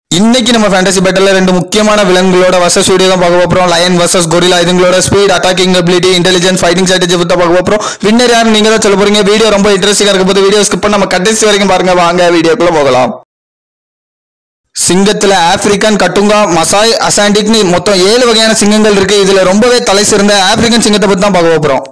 இன்னைக்கு நம்ம ஃபேண்டசி பேட்டல்ல ரெண்டு முக்கியமான விலங்குகளோட வர்சஸ் வீடியோ தான் பார்க்க போறோம் லயன் வர்சஸ் கொரிலா இதுங்களோட speed attacking ability intelligence fighting strategy பத்தி பார்க்க போறோம் வின்னர் யாரும் நீங்க தான் சொல்ல போறீங்க வீடியோ ரொம்ப இன்ட்ரெஸ்டிங்கா இருக்க போது வீடியோ ஸ்கிப் பண்ண நம்ம கடைசி வரைக்கும் பாருங்க வாங்க வீடியோக்குள்ள போகலாம் சிங்கத்துல ஆப்பிரிக்கன் கட்டுங்கா மசாய் அசாண்டிக்னு மொத்தம் ஏழு வகையான சிங்கங்கள் இருக்கு இதுல ரொம்பவே தலை சிறந்த ஆப்பிரிக்கன் சிங்கத்தை பத்தி தான் பார்க்க போறோம்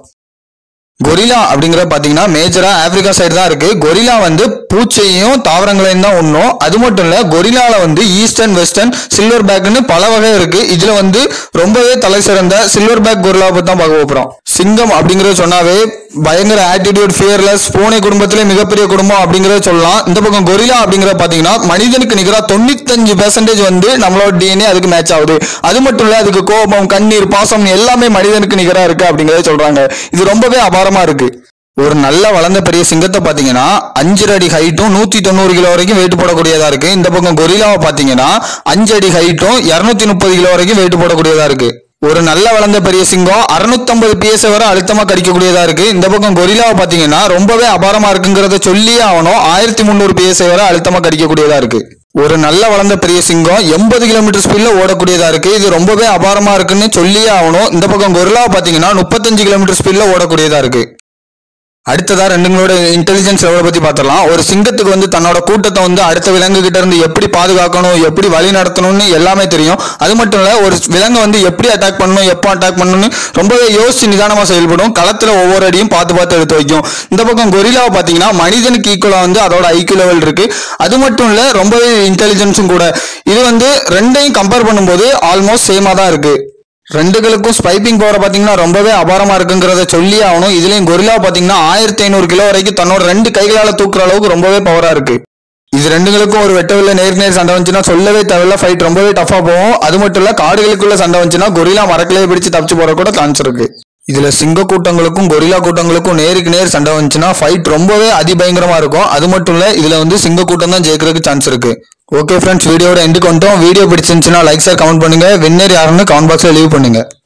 கொரிலா அப்படிங்கிற பாத்தீங்கன்னா மேஜரா ஆப்பிரிக்கா சைடு தான் இருக்கு கொரிலா வந்து பூச்சையும் தாவரங்களையும் தான் உண்ணும் அது மட்டும் இல்ல கொரிலால வந்து ஈஸ்டர்ன் வெஸ்டர்ன் சில்வர் பேக்னு பல வகை இருக்கு இதுல வந்து ரொம்பவே தலை சிறந்த சில்வர் பேக் கொரிலா பத்தி தான் பார்க்க போறோம் சிங்கம் அப்படிங்கறது சொன்னாவே பயங்கர ஆட்டிடியூட் ஃபியர்லெஸ் பூனை குடும்பத்திலே மிகப்பெரிய குடும்பம் அப்படிங்கறத சொல்லலாம் இந்த பக்கம் கொரிலா அப்படிங்கறத பாத்தீங்கன்னா மனிதனுக்கு நிகரா தொண்ணூத்தஞ்சு பெர்சன்டேஜ் வந்து நம்மளோட டிஎன்ஏ அதுக்கு மேட்ச் ஆகுது அது மட்டும் இல்ல அதுக்கு கோபம் கண்ணீர் பாசம் எல்லாமே மனிதனுக்கு நிகரா இருக்கு அப்படிங்கறத சொல்றாங்க இது ரொம்பவே அபாரமா இருக்கு ஒரு நல்ல வளர்ந்த பெரிய சிங்கத்தை பாத்தீங்கன்னா அஞ்சு அடி ஹைட்டும் நூத்தி தொண்ணூறு கிலோ வரைக்கும் வெயிட் போடக்கூடியதா இருக்கு இந்த பக்கம் கொரிலாவை பாத்தீங்கன்னா அஞ்சு அடி ஹைட்டும் இருநூத்தி முப்பது கிலோ வரைக்கும் வெயிட் போடக்கூடியதா இருக்கு ஒரு நல்ல வளர்ந்த பெரிய சிங்கம் 650 பிஎஸ் வரை அழுத்தமா கடிக்கக்கூடியதா இருக்கு இந்த பக்கம் கொரிலாவை பாத்தீங்கன்னா ரொம்பவே அபாரமா இருக்குங்கிறத சொல்லியே ஆகணும் ஆயிரத்தி முந்நூறு பிஎஸ் வரை அழுத்தமா கடிக்கக்கூடியதா இருக்கு ஒரு நல்ல வளர்ந்த பெரிய சிங்கம் எண்பது கிலோமீட்டர் ஸ்பீட்ல ஓடக்கூடியதா இருக்கு இது ரொம்பவே அபாரமா இருக்குன்னு சொல்லியே ஆகணும் இந்த பக்கம் கொரிலாவை பாத்தீங்கன்னா முப்பத்தஞ்சு கிலோமீட்டர் ஸ்பீட்ல ஓடக்கூடியதா இருக்கு அடுத்ததா ரெண்டுங்களோட இன்டெலிஜென்ஸ் லெவலை பத்தி பார்த்தரலாம் ஒரு சிங்கத்துக்கு வந்து தன்னோட கூட்டத்தை வந்து அடுத்த விலங்கு கிட்ட இருந்து எப்படி பாதுகாக்கணும் எப்படி வழி நடத்தணும்னு எல்லாமே தெரியும் அது மட்டும் இல்ல ஒரு விலங்கை வந்து எப்படி அட்டாக் பண்ணணும் எப்போ அட்டாக் பண்ணணும்னு ரொம்பவே யோசிச்சு நிதானமா செயல்படும் களத்துல ஒவ்வொரு அடியும் பார்த்து பார்த்து எடுத்து வைக்கும் இந்த பக்கம் கொரிலாவை பாத்தீங்கன்னா மனிதனுக்கு ஈக்குவலா வந்து அதோட ஐக்கியூ லெவல் இருக்கு அது மட்டும் இல்ல ரொம்பவே இன்டெலிஜென்ஸும் கூட இது வந்து ரெண்டையும் கம்பேர் பண்ணும்போது ஆல்மோஸ்ட் சேமா தான் இருக்கு ரெண்டுகளுக்கும் ஸ்பைப்பிங் பவர் பாத்தீங்கன்னா ரொம்பவே அபாரமா இருக்குங்கிறத சொல்லி ஆகணும் இதுலயும் கொரிலா பாத்தீங்கன்னா ஆயிரத்தி ஐநூறு கிலோ வரைக்கும் தன்னோட ரெண்டு கைகளால தூக்குற அளவுக்கு ரொம்பவே பவரா இருக்கு இது ரெண்டுங்களுக்கும் ஒரு வெட்டவில்லை நேருக்கு நேர் சண்டை வந்துச்சுன்னா சொல்லவே தேவையில்ல ஃபைட் ரொம்பவே டஃபா போகும் அது மட்டும் இல்ல காடுகளுக்குள்ள சண்டை வந்துச்சுன்னா கொரிலா மரக்கிளையே பிடிச்சு தப்பிச்சு போற கூட சான்ஸ் இருக்கு இதுல சிங்க கூட்டங்களுக்கும் கொரிலா கூட்டங்களுக்கும் நேருக்கு நேர் சண்டை வந்துச்சுன்னா ஃபைட் ரொம்பவே அதிபயங்கரமா இருக்கும் அது மட்டும் இல்ல இதுல வந்து சிங்க கூட்டம் தான் ஜெயிக்கிறதுக்கு சான்ஸ் இருக்கு ஓகே ஃப்ரெண்ட்ஸ் வீடியோட எண்டுக்கு வந்துட்டோம் வீடியோ பிடிச்சிருந்துச்சுன்னா லைக் சார் கமெண்ட் பண்ணுங்க வின்னர் யாருன்னு கமெண்ட் பாக்ஸ்ல லீவ் பண்ணுங்க